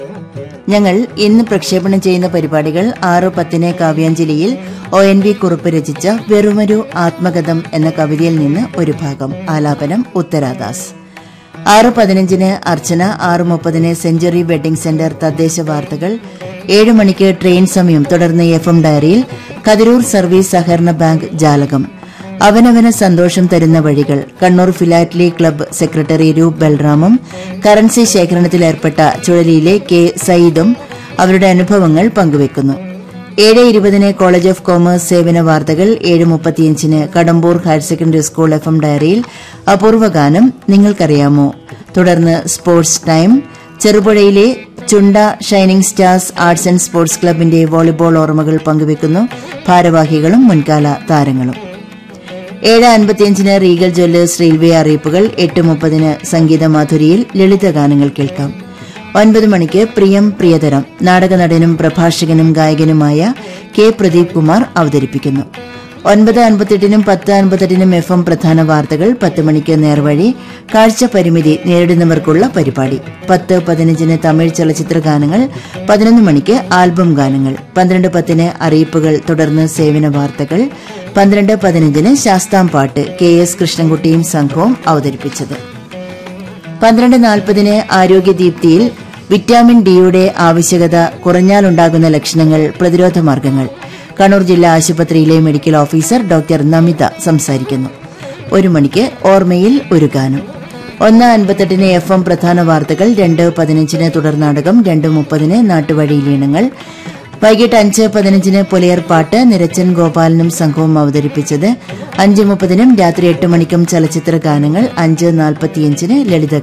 ഞങ്ങൾ ഇന്ന് പ്രക്ഷേപണം ചെയ്യുന്ന പരിപാടികൾ ആറ് പത്തിന് കാവ്യാഞ്ജലിയിൽ ഒ എൻ വി കുറുപ്പ് രചിച്ച വെറുമൊരു ആത്മകഥം എന്ന കവിതയിൽ നിന്ന് ഒരു ഭാഗം ആലാപനം ഉത്തരാദാസ് ആറ് പതിനഞ്ചിന് അർച്ചന ആറ് മുപ്പതിന് സെഞ്ചുറി വെഡിംഗ് സെന്റർ തദ്ദേശ വാർത്തകൾ ഏഴ് മണിക്ക് ട്രെയിൻ സമയം തുടർന്ന് എഫ് എം ഡയറിയിൽ കതിരൂർ സർവീസ് സഹകരണ ബാങ്ക് ജാലകം അവനവന് സന്തോഷം തരുന്ന വഴികൾ Kannur philately club secretary Roop ബൽറാമും കറൻസി ശേഖരണത്തിലേർപ്പെട്ട ചുഴലിയിലെ കെ സയ്യിദും അവരുടെ അനുഭവങ്ങൾ പങ്കുവയ്ക്കുന്നു ഏഴ് ഇരുപതിന് കോളേജ് ഓഫ് കോമേഴ്സ് സേവന വാർത്തകൾ ഏഴ് മുപ്പത്തിയഞ്ചിന് Kadambur higher secondary school F M ഡയറിയിൽ അപൂർവ ഗാനം നിങ്ങൾക്കറിയാമോ തുടർന്ന് സ്പോർട്സ് ടൈം ചെറുപുഴയിലെ Chunda shining stars arts and sports ക്ലബിന്റെ വോളിബോൾ ഓർമ്മകൾ പങ്കുവയ്ക്കുന്നു ഭാരവാഹികളും മുൻകാല താരങ്ങളും ഏഴ് അൻപത്തിയഞ്ചിന് റീഗൽ ജ്വല്ലേഴ്സ് റെയിൽവേ അറിയിപ്പുകൾ എട്ട് മുപ്പതിന് സംഗീത മാധുരിയിൽ ലളിതഗാനങ്ങൾ കേൾക്കാം ഒൻപത് മണിക്ക് പ്രിയം പ്രിയതരം നാടകനടനും പ്രഭാഷകനും ഗായകനുമായ കെ പ്രദീപ് കുമാർ അവതരിപ്പിക്കുന്നു ഒൻപത് അൻപത്തെട്ടിനും പത്ത് അൻപത്തെട്ടിനും എഫ് എം പ്രധാന വാർത്തകൾ പത്ത് മണിക്ക് നേർവഴി കാഴ്ച പരിമിതി നേരിടുന്നവർക്കുള്ള പരിപാടി പത്ത് പതിനഞ്ചിന് തമിഴ് ചലച്ചിത്ര ഗാനങ്ങൾ പതിനൊന്ന് മണിക്ക് ആൽബം ഗാനങ്ങൾ പന്ത്രണ്ട് പത്തിന് അറിയിപ്പുകൾ തുടർന്ന് സേവന വാർത്തകൾ പന്ത്രണ്ട് പതിനഞ്ചിന് ശാസ്താംപാട്ട് കെ എസ് കൃഷ്ണൻകുട്ടിയും സംഘവും അവതരിപ്പിച്ചത് പന്ത്രണ്ട് നാൽപ്പതിന് ആരോഗ്യദീപ്തിയിൽ വിറ്റാമിൻ ഡിയുടെ ആവശ്യകത കുറഞ്ഞാലുണ്ടാകുന്ന ലക്ഷണങ്ങൾ പ്രതിരോധ മാർഗങ്ങൾ കണ്ണൂർ ജില്ലാ ആശുപത്രിയിലെ മെഡിക്കൽ ഓഫീസർ ഡോക്ടർ നമിത സംസാരിക്കുന്നു ഒരു മണിക്ക് ഓർമ്മയിൽ ഒരു ഗാനം ഒന്ന് അൻപത്തെട്ടിന് എഫ് എം പ്രധാന വാർത്തകൾ രണ്ട് പതിനഞ്ചിന് തുടർ നാടകം രണ്ട് മുപ്പതിന് നാട്ടുവഴിയിലീണങ്ങൾ വൈകിട്ട് അഞ്ച് പതിനഞ്ചിന് പുലയർപ്പാട്ട് നിരച്ചൻ ഗോപാലനും സംഘവും അവതരിപ്പിച്ചത് അഞ്ച് മുപ്പതിനും രാത്രി എട്ട് മണിക്കും ചലച്ചിത്ര ഗാനങ്ങൾ അഞ്ച് നാൽപ്പത്തിയഞ്ചിന് ലളിത